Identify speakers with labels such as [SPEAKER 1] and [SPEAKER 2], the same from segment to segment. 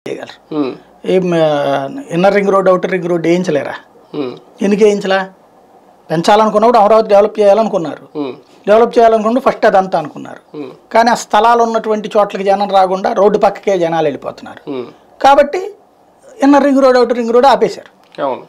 [SPEAKER 1] ఎత్తేయగలరు
[SPEAKER 2] ఉమ్,
[SPEAKER 1] ఏం inner ring road outer ring road వేయించలేరా
[SPEAKER 2] ఉమ్,
[SPEAKER 1] ఎందుకు వేయించలా పెంచాలనుకున్నప్పుడు అమరావతి డెవలప్ చేయాలనుకున్నారు
[SPEAKER 2] ఉమ్,
[SPEAKER 1] డెవలప్ చేయాలనుకున్నప్పుడు ఫస్ట్ అదంతా అనుకున్నారు
[SPEAKER 2] ఉమ్,
[SPEAKER 1] కానీ ఆ స్థలాలు ఉన్నటువంటి చోట్లకి జనం రాకుండా రోడ్డు పక్కకే జనాలు వెళ్ళిపోతున్నారు
[SPEAKER 2] ఉమ్,
[SPEAKER 1] కాబట్టి inner ring road outer ring road ఆపేశారు
[SPEAKER 2] అవును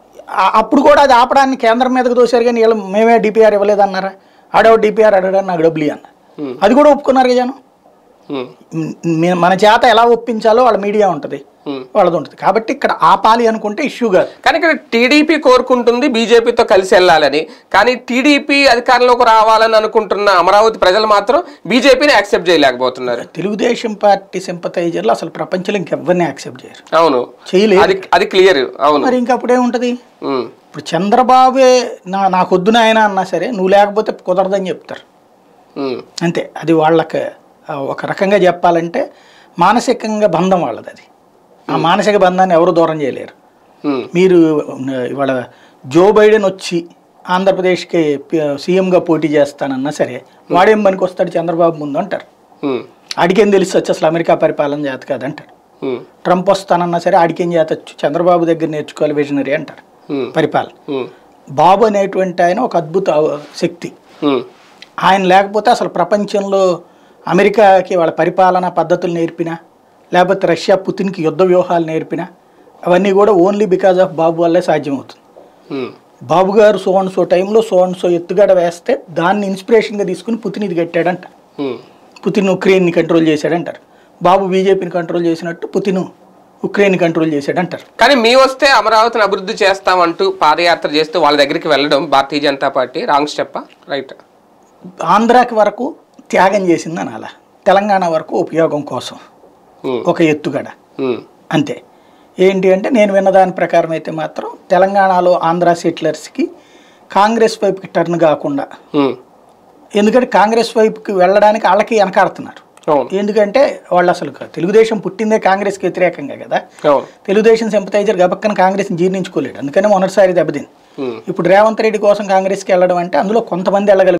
[SPEAKER 1] ఆ- అప్పుడు కూడా అది ఆపడానికి కేంద్రం మీదకి దోశారు కానీ వీళ్ళు మేమే డిపిఆర్ ఇవ్వలేదన్నారా ఆడవ డిపిఆర్ అడగడానికి నాకు డబ్బులు ఇయ్యి అన్న
[SPEAKER 2] Hmm.
[SPEAKER 1] అది కూడా ఒప్పుకున్నారు కదా జనం
[SPEAKER 2] ఉమ్,
[SPEAKER 1] మ్, మ- మన చేత ఎలా ఒప్పించాలో వాళ్ళ మీడియా ఉంటుంది
[SPEAKER 2] ఉమ్.
[SPEAKER 1] వాళ్ళది ఉంటుంది కాబట్టి ఇక్కడ ఆపాలి అనుకుంటే ఇష్యూ కాదు
[SPEAKER 2] కానీ ఇక్కడ టీడీపీ కోరుకుంటుంది బీజేపీతో కలిసి వెళ్ళాలని కానీ టీడీపీ అధికారంలోకి రావాలని అనుకుంటున్న అమరావతి ప్రజలు మాత్రం బీజేపీని యాక్సెప్ట్ చేయలేకపోతున్నారు
[SPEAKER 1] తెలుగుదేశం పార్టీ సింపతైజర్లు అసలు ప్రపంచంలో ఇంకెవ్వరిని యాక్సెప్ట్ చేయరు
[SPEAKER 2] అవును
[SPEAKER 1] చేయలేదు
[SPEAKER 2] అది అది క్లియర్ అవును
[SPEAKER 1] మరి ఇంకా అప్పుడేముంటుంది
[SPEAKER 2] ఉమ్,
[SPEAKER 1] ఇప్పుడు చంద్రబాబే నా నాకొద్దు నాయన అన్నా సరే నువ్వు లేకపోతే కుదరదని చెప్తారు
[SPEAKER 2] ఉమ్,
[SPEAKER 1] అంతే అది వాళ్ళకి ఆ, ఒక రకంగా చెప్పాలంటే మానసికంగా బంధం వాళ్ళది అది ఆ మానసిక బంధాన్ని ఎవరు దూరం చేయలేరు
[SPEAKER 2] ఉమ్,
[SPEAKER 1] మీరు ఆ, ఇవాళ జో బైడెన్ వచ్చి ఆంధ్రప్రదేశ్కి పి- సీఎంగా పోటీ చేస్తానన్నా సరే వాడేం పనికి వస్తాడు చంద్రబాబు ముందు అంటారు
[SPEAKER 2] ఉమ్,
[SPEAKER 1] ఆడికేం తెలిసి వచ్చి అసలు అమెరికా పరిపాలన చేత కాదంటారు
[SPEAKER 2] ఉమ్,
[SPEAKER 1] ట్రంప్ వస్తానన్నా సరే ఆడికేం చేతచ్చు చంద్రబాబు దగ్గర నేర్చుకోవాలి విజనరీ అంటారు
[SPEAKER 2] ఉమ్,
[SPEAKER 1] పరిపాలన
[SPEAKER 2] ఉమ్,
[SPEAKER 1] బాబు అనేటువంటి ఆయన ఒక అద్భుత శక్తి
[SPEAKER 2] ఉమ్,
[SPEAKER 1] ఆయన లేకపోతే అసలు ప్రపంచంలో అమెరికాకి వాళ్ళ పరిపాలన పద్ధతులు నేర్పిన లేకపోతే రష్యా పుతిన్కి యుద్ధ వ్యూహాలు నేర్పిన అవన్నీ కూడా ఓన్లీ బికాజ్ ఆఫ్ బాబు వల్లే సాధ్యమవుతుంది
[SPEAKER 2] ఉమ్,
[SPEAKER 1] Babu garu so and so టైంలో సో అండ్ సో ఎత్తుగడ వేస్తే దాన్ని ఇన్స్పిరేషన్గా తీసుకుని పుతిన్ ఇది కట్టాడంట
[SPEAKER 2] ఉమ్,
[SPEAKER 1] పుతిన్ ఉక్రెయిన్ని కంట్రోల్ చేశాడంటారు బాబు బీజేపీని కంట్రోల్ చేసినట్టు పుతిన్ ఉక్రెయిన్ కంట్రోల్ చేశాడంటారు
[SPEAKER 2] కానీ మీ వస్తే అమరావతిని అభివృద్ధి చేస్తామంటూ పాదయాత్ర చేస్తూ వాళ్ళ దగ్గరికి వెళ్ళడం Bharatiya Janata party wrong step right
[SPEAKER 1] ఆంధ్రాకి వరకు త్యాగం చేసింది అనాల తెలంగాణ వరకు ఉపయోగం కోసం ఒక ఎత్తుగడ అంతే ఏంటి అంటే నేను విన్న దాని ప్రకారం అయితే మాత్రం తెలంగాణలో ఆంధ్ర సెటిలర్స్కి కాంగ్రెస్ వైపుకి టర్న్ కాకుండా ఎందుకంటే కాంగ్రెస్ వైపుకి వెళ్ళడానికి వాళ్ళకి వెనకాడుతున్నారు
[SPEAKER 2] అవును
[SPEAKER 1] ఎందుకంటే వాళ్ళు అసలు తెలుగుదేశం పుట్టిందే కాంగ్రెస్కి వ్యతిరేకంగా కదా
[SPEAKER 2] అవును
[SPEAKER 1] తెలుగుదేశం సింపతైజర్ గబక్కన కాంగ్రెస్ని జీర్ణించుకోలేడు అందుకనే మొదటిసారి దెబ్బతింది
[SPEAKER 2] ఉమ్.
[SPEAKER 1] ఇప్పుడు రేవంత్ రెడ్డి కోసం కాంగ్రెస్కి వెళ్ళడం అంటే అందులో కొంతమంది వెళ్ళగలిగారు